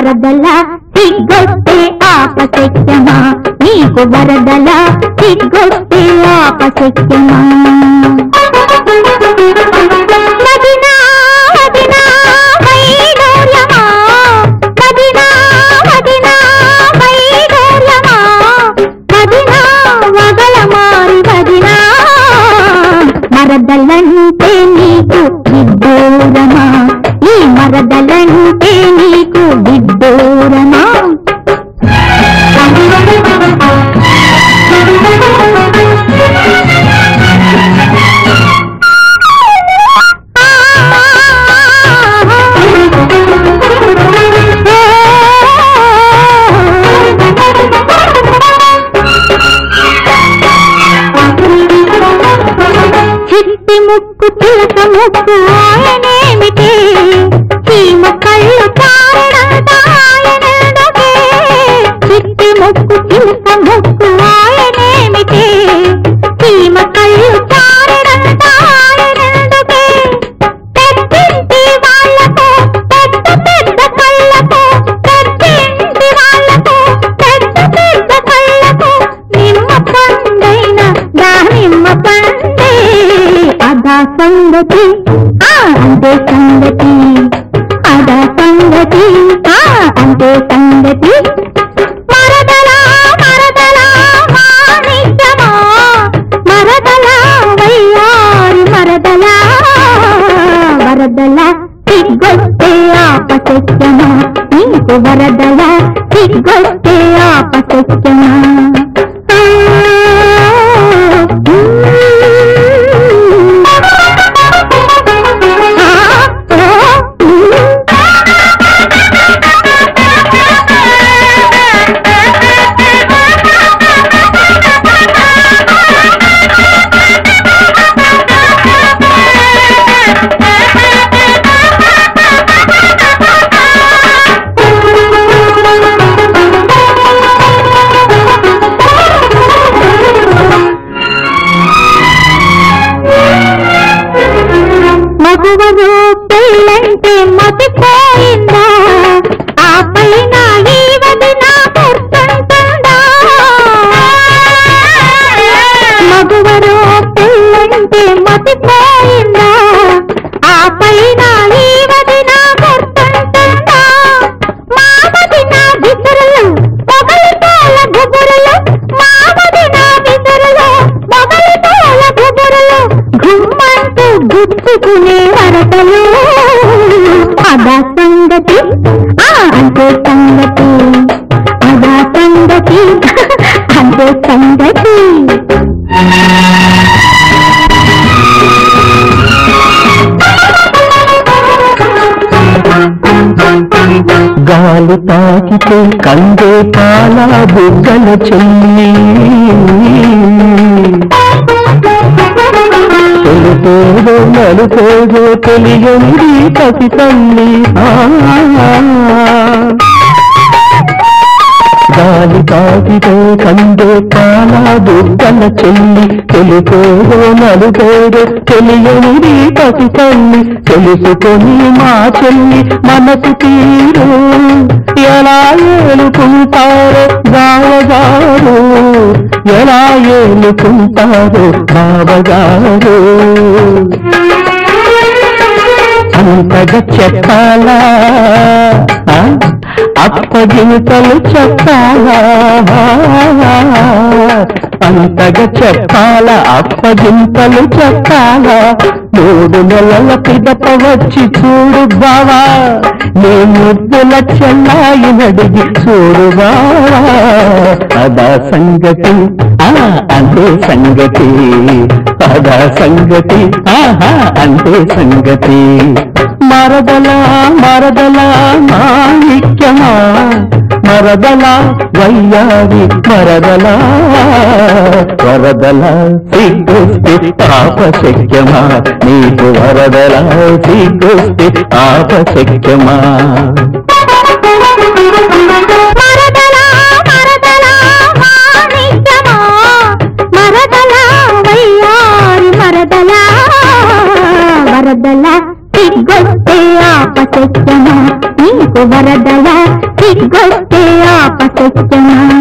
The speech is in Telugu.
వరదల సిగ్గొస్తే ఆపశక్యమా నీకు వరదల సిగ్గొస్తే ఆపశక్యమా మదినా మదినా వైడూర్యమా మదినా మదినా వైడూర్యమా మదినా వగల మారి మదినా మరదలంటే నీకు విడ్డూరమా ఈ మరదలంటే నీకు విడ్డూరమా చిట్టి ముక్కు చిలక ముక్కు ఆయనేమిటి చీమ కళ్ళు చారడంత ఆయనెందుకే చిట్టి ముక్కు చిలక ముక్కు ఆయనేమిటి చీమ కళ్ళు చారడంత ఆయనెందుకే పెద్దింటి వాళ్ళకు పెద్ద పెద్ద కళ్ళకు పెద్దింటి వాళ్ళకు పెద్ద పెద్ద కళ్ళకు నిమ్మ పండైన దానిమ్మ పండే అదా సంగతి ఆ అంతే సంగతి అదా సంగతి ఆ అంతే సంగతి మరదలా మరదలా మాణిక్యమా మరదలా వయ్యారి మరదలా వరదల సిగ్గొస్తే ఆపశక్యమా నీకు వరదల సిగ్గొస్తే ఆపశక్యమా మగువరు పెళ్ళంటే మతిపోయిందా ఆ పైన ఈ వదిన గుర్తుంటుందా మగువరు పెళ్ళంటే మతిపోయిందా ఆ పైన ఈ వదిన గుర్తుంటుందా మా వదిన విసురులు మొగలి తోల గుబురులు మా వదిన విసురులు మొగలి తోల గుబురులు గుమ్మంటూ గుచ్చుకునే వరదలు అదా సంగతి ఆ అంతే సంగతి అదా సంగతి అంతే సంగతి గాలి తాకితే కందే పాల బుగ్గల చెల్లి తెలుపేదో నలుపేదో తెలియంది పసి తల్లి ఆ. గాలి తాకితే కందే పాల బుగ్గల చెల్లి తెలుపేదో నలుపేదో తెలియనిది పసి తల్లి తెలుసుకొని మా చెల్లి మనసు తీరు ఎలా ఏలుకుంటారో బావగారు ఎలా ఏలుకుంటారో బావగారు అంతగా చెప్పాలా ఆ? అప్పగింతలు చెప్పాలా అంతగా చెప్పాలా అప్పగింతలు చెప్పాలా మూడు నెలల పిదప వచ్చి చూడు బావా నీ ముద్దుల చెల్లాయి నడిగి చూడు బావా అదా సంగతి ఆ అంతే సంగతి అదా సంగతి ఆహా అంతే సంగతి మరదలా మరదలా మాణిక్యమా మరదలా వయ్యారి మరదలా వరదలా సిగ్గుస్తే ఆపశక్యమా నీకు వరదలా సిగ్గుస్తే ఆపశక్యమా మరదలా మరదలా మాణిక్యమా మరదలా వయ్యారి మరదలా వరదల సిగ్గొస్తే ఆపశక్యమా నీకు వరదల సత్యమా